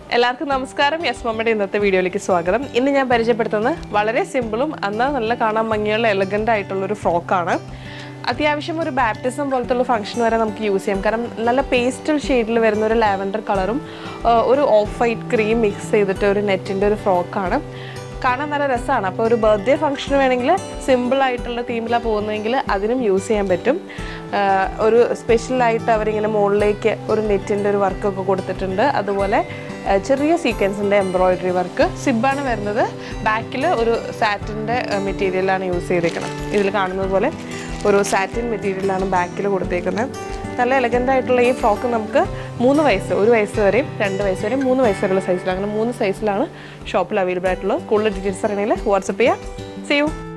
എല്ലാവർക്കും നമസ്കാരം യെസ് മമ്മയുടെ ഇന്നത്തെ വീഡിയോയിലേക്ക് സ്വാഗതം ഇന്ന് ഞാൻ പരിചയപ്പെടുത്തുന്നത് വളരെ സിമ്പിളും എന്നാൽ നല്ല കാണാൻ ഭംഗിയുള്ള എലഗൻ്റ് ആയിട്ടുള്ള ഒരു ഫ്രോക്കാണ് അത്യാവശ്യം ഒരു ബാപ്റ്റിസം പോലത്തെ ഉള്ള ഫംഗ്ഷൻ വരെ നമുക്ക് യൂസ് ചെയ്യാം കാരണം നല്ല പേസ്റ്റൽ ഷെയ്ഡിൽ വരുന്ന ഒരു ലാവൻഡർ കളറും ഒരു ഓഫ് വൈറ്റ് ക്രീം മിക്സ് ചെയ്തിട്ട് ഒരു നെറ്റിൻ്റെ ഒരു ഫ്രോക്കാണ് കാണാൻ നല്ല രസമാണ് അപ്പോൾ ഒരു ബർത്ത്ഡേ ഫംഗ്ഷന് വേണമെങ്കിൽ സിമ്പിൾ ആയിട്ടുള്ള തീമിലാണ് പോകുന്നതെങ്കിൽ അതിനും യൂസ് ചെയ്യാൻ പറ്റും ആഹ് ഒരു സ്പെഷ്യലായിട്ട് അവരിങ്ങനെ മുകളിലേക്ക് ഒരു നെറ്റിൻ്റെ ഒരു വർക്കൊക്കെ കൊടുത്തിട്ടുണ്ട് അതുപോലെ ആഹ് ചെറിയ സീക്വൻസിൻ്റെ എംബ്രോയിഡറി വർക്ക് സിബാണ് വരുന്നത് ബാക്കിൽ ഒരു സാറ്റിൻ്റെ മെറ്റീരിയലാണ് യൂസ് ചെയ്തേക്കുന്നത് ഇതിൽ കാണുന്നത് പോലെ ഒരു സാറ്റിൻ മെറ്റീരിയലാണ് ബാക്കിൽ കൊടുത്തേക്കുന്നത് നല്ല എലഗൻ്റ് ആയിട്ടുള്ള ഈ ഫ്രോക്ക് നമുക്ക് മൂന്ന് വയസ്സ് ഒരു വയസ്സ് വരെയും രണ്ട് വയസ്സ് വരെയും മൂന്ന് വയസ്സ് വരെയുള്ള സൈസിലാണ് അങ്ങനെ മൂന്ന് സൈസിലാണ് ഷോപ്പിൽ അവൈലബിൾ ആയിട്ടുള്ളത് കൂടുതൽ ഡീറ്റെയിൽസ് അറിയണമെങ്കിൽ വാട്സപ്പ് ചെയ്യുക സീ യു